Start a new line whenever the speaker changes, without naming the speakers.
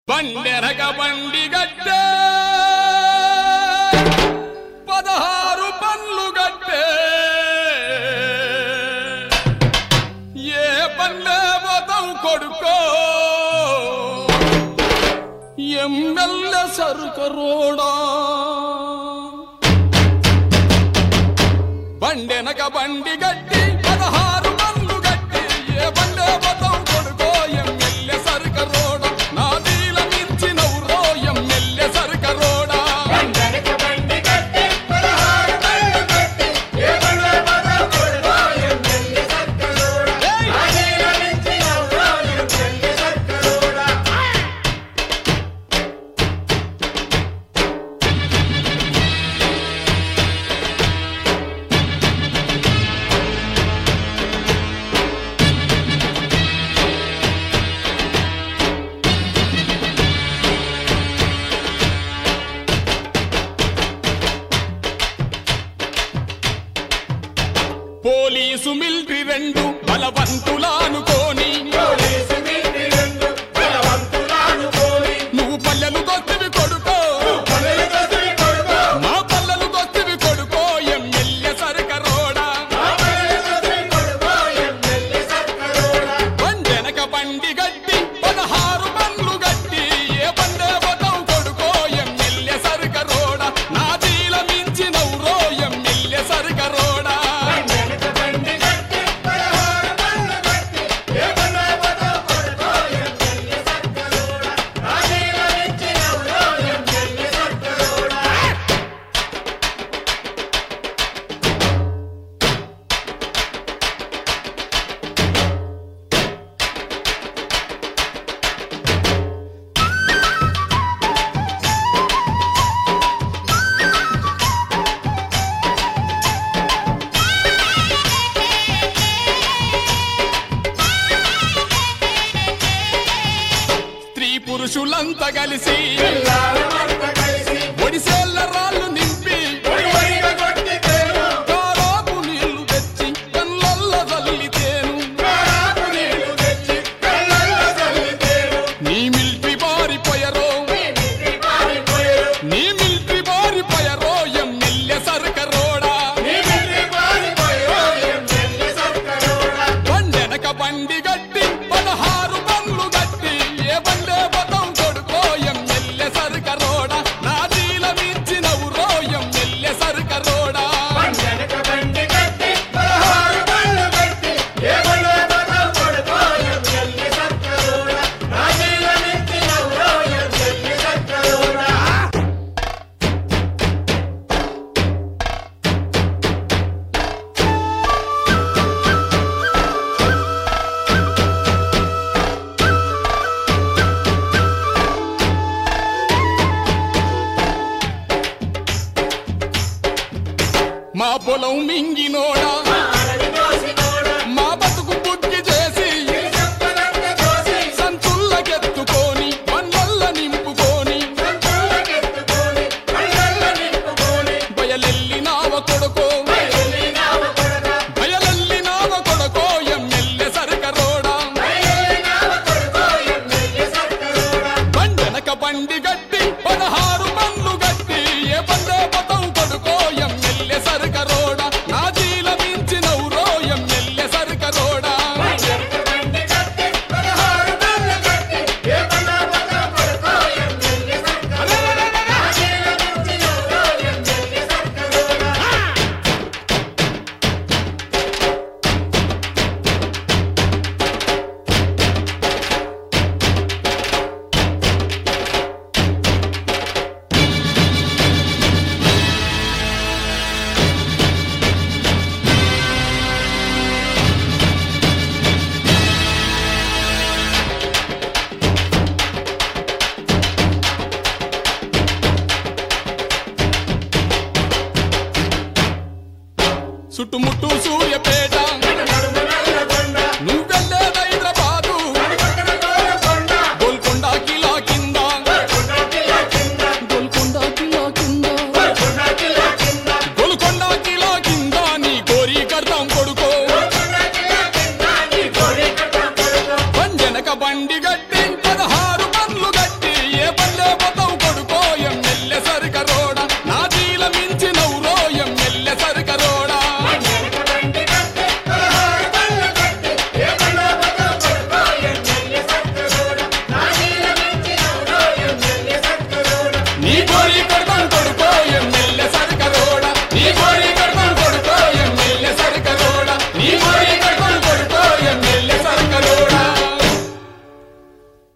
బండెనక బండి గట్టే పదహారు పన్లు గట్టే ఏ పల్లె పోతావు కొడుకో ఎమ్మెల్యే సరుకరోడా బండెనక బండి గట్టి పదహారు పన్లు గట్టి ఏ బండే పోతావు కొడుకో ఎమ్మెల్యే సరుకరోడా నా దీల మించినవురో ఎమ్మెల్యే సరుకరోడా
బండెనక బండి కట్టి పదహారు బండ్లు కట్టి ఏ బండ్ల పదం కొడుకో ఎమ్మెల్యే సర్కరోడా ఆగేల నుంచి నవ్వో ఎమ్మెల్యే సర్కరోడా
పోలీసు మిలిటరీ రెండు బలవంతులానుకోని
పోలీసు మీటి రెండు బలవంతులాను పోయి
నువ్వు పల్లెలు కొత్తివి కొడుకో
పనులు కొసిరి కొడుకో
మా పల్లెలు కొత్తివి కొడుకో ఎమ్మెల్యే సరుకరోడా
ఆ పనులు కొసిరి కొడుకో ఎమ్మెల్యే సర్కరోడా
బండెనక బండి గట్టి పదహారు బండ్లు గట్టి ఏ బండే పోతావు కొడుకో ఎమ్మెల్యే సరుకరోడా నా దీల మించినవురో ఎమ్మెల్యే సరుకరోడా
బండెనక బండి కట్టి పదహారు బండ్లు కట్టి ఏ బండ్ల పదం కొడుకో ఎమ్మెల్యే సర్కరోడా ఆగేల నుంచి నవ్వో ఎమ్మెల్యే సర్కరోడా
స్త్రీ పురుషులంతా కలిసి
పిల్లారమంతా కలిసి
ఒడిసేళ్ల రాళ్ళు నింపి
ఒడి ఒడిగా కొట్టితేను
కారాపు నీళ్లు తెచ్చి కళ్ళల్ల చల్లితేను
కారాపు నీళ్లు తెచ్చి కళ్ళల్లో చల్లితేను
నీ మిలిటరీ పారిపోయరో
మీ మిత్రి పారిపోయారు
నీ మిలిటరీ పారిపోయరో ఎమ్మెల్యే సరుకరోడా
మీ మిత్రి పారిపోయారు ఎమ్మెల్యే సర్కరోడా
బండెనక బండి గట్టి పదహారు బండ్లు గట్టి ఏ బండే బతం కొడుకో ఎమ్మెల్యే సరుకరోడా నా దీల మించినవురో ఎమ్మెల్యే సరుకరోడా
బండెనక బండి కట్టి పదహారు బండ్లు కట్టి ఏ బండ్ల పదం కొడుకో ఎమ్మెల్యే సర్కరోడా రాజీల నుంచి నవ్వో ఎమ్మెల్యే సర్కరోడా
మా పొలం మింగినోడా
అడవి దోసినోడా
మా బతుకు బుద్ధి చేసి
ఈ సంపదంతా దోసి
సంచుల్లకెత్తుకొని మన్నల్ల నింపుకొని
సంచులకెత్తుకొని కళ్ళల్లో నింపుకొని
బయలెల్లినావ కొడుకో
బయలునావ కొడగా
బయలెల్లినావ కొడుకో ఎమ్మెల్యే సరుకరోడా
బయలునావ కొడుకో ఎమ్మెల్యే సర్కరోడా
బండెనక బండి గట్టి పదహారు బండ్లు గట్టి ఏ బండే పతం కొడుకో ఎమ్మెల్యే సరుకరోడా నా జీల మించినవురో ఎమ్మెల్యే సరుకరోడా
బండెనక బండి కట్టి పదహారు బండ్లు కట్టి ఏ బండ పదం కొడుకో ఎమ్మెల్యే సర్కరోడా రాజీల నుంచి నవ్వో ఎమ్మెల్యే సర్కరోడా
చుట్టుముట్టు